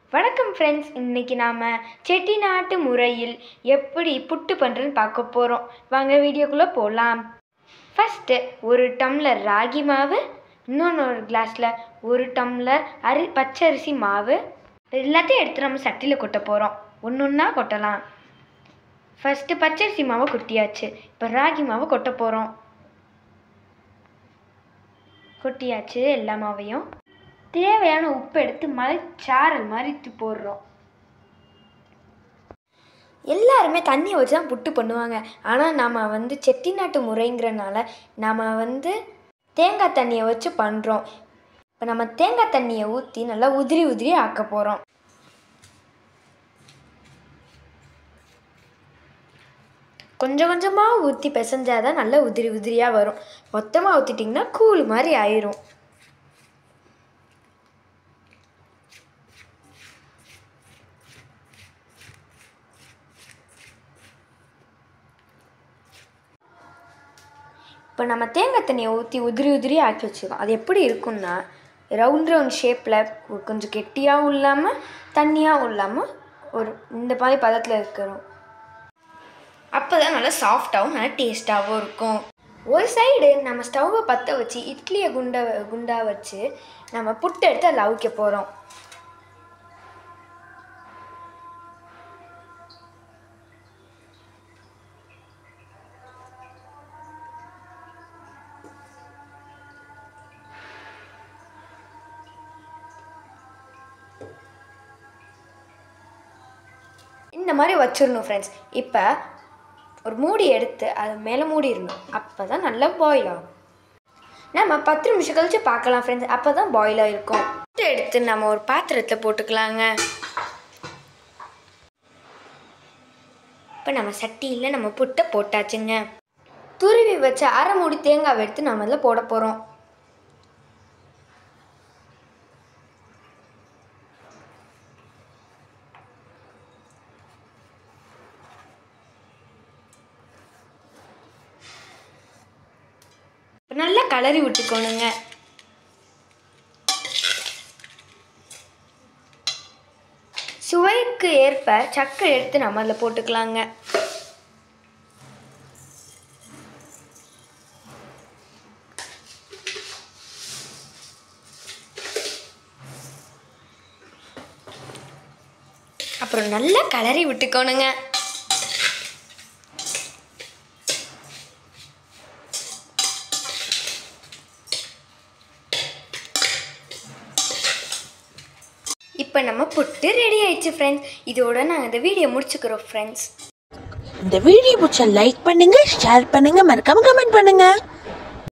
வணக்கம் ஃப்ரெண்ட்ஸ் இன்னைக்கு நாம் செட்டிநாட்டு முறையில் எப்படி புட்டு பண்ணுறதுன்னு பார்க்க போகிறோம் வாங்க வீடியோக்குள்ளே போகலாம் ஃபஸ்ட்டு ஒரு டம்ளர் ராகி மாவு இன்னொன்று ஒரு கிளாஸில் ஒரு டம்ளர் அரி பச்சரிசி மாவு இது எல்லாத்தையும் எடுத்து நம்ம சட்டியில் கொட்ட போகிறோம் ஒன்று ஒன்றா கொட்டலாம் ஃபஸ்ட்டு பச்சரிசி மாவை கொட்டியாச்சு இப்போ ராகி மாவை கொட்ட போகிறோம் கொட்டியாச்சு எல்லா மாவையும் தேவையான உப்பு எடுத்து மலைச்சாரல் மாதிரி தூ போடுறோம் எல்லாருமே தண்ணியை வச்சு தான் புட்டு பண்ணுவாங்க ஆனால் நாம் வந்து செட்டிநாட்டு முறைங்கிறனால நாம் வந்து தேங்காய் தண்ணியை வச்சு பண்ணுறோம் இப்போ நம்ம தேங்காய் தண்ணியை ஊற்றி நல்லா உதிரி உதிரி ஆக்க போகிறோம் கொஞ்சம் கொஞ்சமாக ஊற்றி பிசைஞ்சாதான் நல்லா உதிரி உதிரியாக வரும் மொத்தமாக ஊற்றிட்டிங்கன்னா கூழ் மாதிரி ஆயிரும் இப்போ நம்ம தேங்காய் தண்ணியை ஊற்றி உதிரி உதிரி ஆக்கி வச்சுக்கோம் அது எப்படி இருக்கும்னா ரவுண்ட் ரவுண்ட் ஷேப்பில் கொஞ்சம் கெட்டியாகவும் இல்லாமல் தண்ணியாகவும் இல்லாமல் ஒரு இந்த மாதிரி பதத்தில் இருக்கிறோம் அப்போ தான் நல்லா சாஃப்டாகவும் நல்லா டேஸ்ட்டாகவும் இருக்கும் ஒரு சைடு நம்ம ஸ்டவ்வை பற்ற வச்சு இட்லியை குண்டை குண்டா வச்சு நம்ம புட்டு எடுத்து அதில் அவிக்க போகிறோம் இந்த மாதிரி வச்சிடணும் ஃப்ரெண்ட்ஸ் இப்போ ஒரு மூடி எடுத்து அது மேலே மூடிடணும் அப்போ தான் நல்லா பாயில் ஆகும் நம்ம பத்து நிமிஷம் கழிச்சு பார்க்கலாம் ஃப்ரெண்ட்ஸ் அப்போ தான் பாயில் ஆகிருக்கும் எடுத்து நம்ம ஒரு பாத்திரத்தில் போட்டுக்கலாங்க இப்போ நம்ம சட்டியில் நம்ம புட்டை போட்டாச்சுங்க துருவி வச்ச அரை மூடி தேங்காய் எடுத்து நம்ம அதில் போட போகிறோம் நல்லா கலரி விட்டுக்கோணுங்க சுவைக்கு ஏற்ப சக்கரை எடுத்து நம்ம அதில் போட்டுக்கலாங்க அப்புறம் நல்லா கலரி விட்டுக்கோணுங்க இப்போ நம்ம புட்டு ரெடி ஆயிடுச்சு ஃப்ரெண்ட்ஸ் இதோட நாங்கள் இந்த வீடியோ முடிச்சுக்கிறோம் ஃப்ரெண்ட்ஸ் இந்த வீடியோ பிடிச்ச லைக் பண்ணுங்க ஷேர் பண்ணுங்க மறக்காம கமெண்ட் பண்ணுங்க